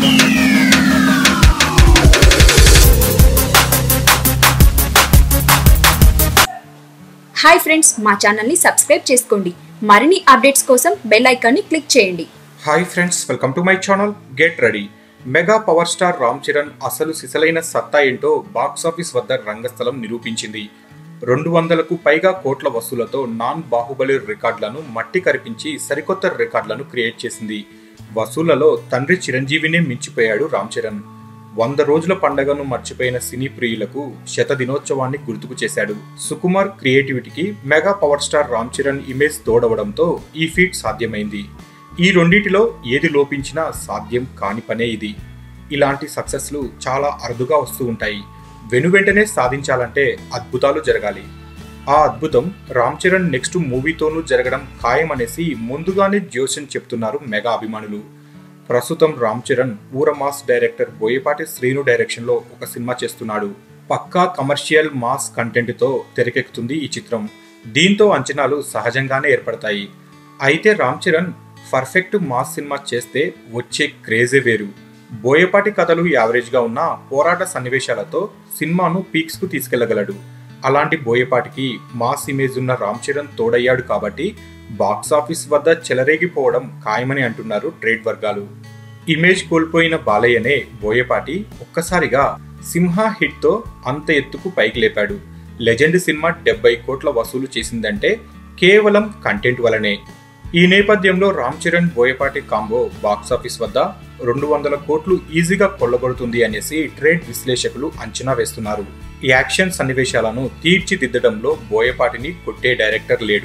hi friends మా ఛానల్ని subscribe చేసుకోండి మరిన్ని అప్డేట్స్ కోసం బెల్ ఐకాన్ని క్లిక్ చేయండి hi friends welcome to my channel get ready mega power star Ram Charan అసలు సిసలైన సత్తా ఏంటో బాక్సాఫీస్ వద్ద రంగస్థలం నిరూపించింది రెండు వందలకు పైగా కోట్ల వసూలతో నాన్ బాహుబలి రికార్డులను మట్టి కరిపించి సరికొత్త రికార్డులను క్రియేట్ చేసింది వసూళ్లలో తండ్రి చిరంజీవినే మించిపోయాడు రామ్ చరణ్ వంద రోజుల పండగను మర్చిపోయిన సినీ ప్రియులకు శత దినోత్సవాన్ని గుర్తుకు చేశాడు సుకుమార్ క్రియేటివిటీకి mega power star Ram Charan image తోడవడంతో ఈ ఫీట్ సాధ్యమైంది ఈ రెండిటిలో ఏది లోపించినా సాధ్యం కాని పనే ఇది ఇలాంటి సక్సెస్లు చాలా అరుదుగా వస్తూ ఉంటాయి వెనువెంటనే సాధించాలంటే అద్భుతాలు జరగాలి ఆ అద్భుతం రామ్ చరణ్ నెక్స్ట్ మూవీతోనూ జరగడం ఖాయమనేసి ముందుగానే జోషన్ చెప్తున్నారు మెగా అభిమానులు ప్రస్తుతం రామ్ చరణ్ ఊర mass director Boyapati Srinu direction లో ఒక సినిమా చేస్తున్నాడు పక్కా కమర్షియల్ మాస్ కంటెంట్ తో తెరకెక్కుతుంది ఈ చిత్రం దీంతో అంచనాలు సహజంగానే ఏర్పడతాయి అయితే రామ్ చరణ్ పర్ఫెక్ట్ మాస్ సినిమా చేస్తే వచ్చే క్రేజే వేరు బోయపాటి కథలు యావరేజ్ గా ఉన్న పోరాట సన్నివేశాలతో సినిమాను పీక్స్ కు తీసుకెళ్లగలడు అలాంటి బోయపాటికి మాస్ ఇమేజ్ ఉన్న రామ్ చరణ్ తోడయ్యాడు కాబట్టి బాక్సాఫీస్ వద్ద చెలరేగిపోవడం ఖాయమని అంటున్నారు ట్రేడ్ వర్గాలు ఇమేజ్ కోల్పోయిన బాలయ్యనే బోయపాటి ఒక్కసారిగా సింహ హిట్ తో అంత ఎత్తుకు పైకి లేపాడు లెజెండ్ సినిమా డెబ్బై కోట్ల వసూలు చేసిందంటే కేవలం కంటెంట్ వలనే ఈ నేపథ్యంలో రామ్ చరణ్ బోయపాటి కాంబో బాక్సాఫీస్ వద్ద రెండు వందల కోట్లు ఈజీగా కొల్లగొడుతుంది అనేసి ట్రేడ్ విశ్లేషకులు అంచనా వేస్తున్నారు ఈ యాక్షన్ సన్నివేశాలను తీర్చిదిద్దడంలో బోయపాటిని కొట్టే డైరెక్టర్ లేడు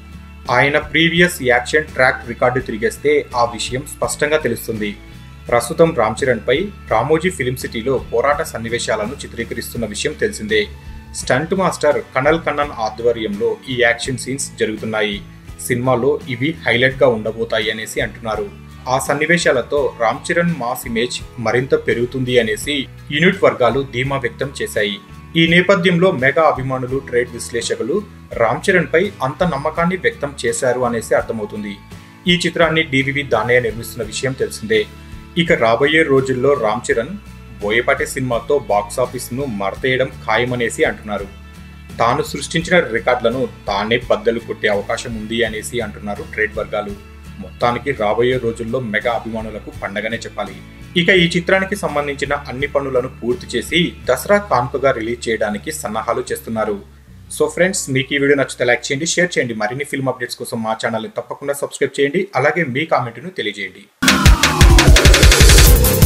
ఆయన ప్రీవియస్ యాక్షన్ ట్రాక్ రికార్డు తిరిగేస్తే ఆ విషయం స్పష్టంగా తెలుస్తుంది ప్రస్తుతం రామ్ చరణ్ పై రామోజీ ఫిలిం సిటీలో పోరాట సన్నివేశాలను చిత్రీకరిస్తున్న విషయం తెలిసిందే స్టంట్ మాస్టర్ కనల్ కన్నన్ ఆధ్వర్యంలో ఈ యాక్షన్ సీన్స్ జరుగుతున్నాయి సినిమాలో ఇవి హైలైట్ గా ఉండబోతాయి అనేసి అంటున్నారు ఆ సన్నివేశాలతో రామ్ చరణ్ మాస్ ఇమేజ్ మరింత పెరుగుతుంది అనేసి యూనిట్ వర్గాలు ధీమా వ్యక్తం చేశాయి ఈ నేపథ్యంలో మెగా అభిమానులు ట్రేడ్ విశ్లేషకులు రామ్ చరణ్ పై అంత నమ్మకాన్ని వ్యక్తం చేశారు అనేసి అర్థమవుతుంది ఈ చిత్రాన్ని డివివి దానయ్య నిర్మిస్తున్న విషయం తెలిసిందే ఇక రాబోయే రోజుల్లో రామ్ చరణ్ బోయపాటి సినిమాతో బాక్సాఫీస్ ను మరతేయడం ఖాయమనేసి అంటున్నారు తాను సృష్టించిన రికార్డులను తానే బద్దలు కొట్టే అవకాశం ఉంది అనేసి అంటున్నారు ట్రేడ్ వర్గాలు మొత్తానికి రాబోయే రోజుల్లో మెగా అభిమానులకు పండగనే చెప్పాలి ఇక ఈ చిత్రానికి సంబంధించిన అన్ని పనులను పూర్తి చేసి దసరా కాన్పుగా రిలీజ్ చేయడానికి సన్నాహాలు చేస్తున్నారు సో ఫ్రెండ్స్ మీకు ఈ వీడియో నచ్చితే లైక్ చేయండి షేర్ చేయండి మరిన్ని ఫిల్మ్ అప్డేట్స్ కోసం మా ఛానల్ని తప్పకుండా సబ్స్క్రైబ్ చేయండి అలాగే మీ కామెంట్ను తెలియజేయండి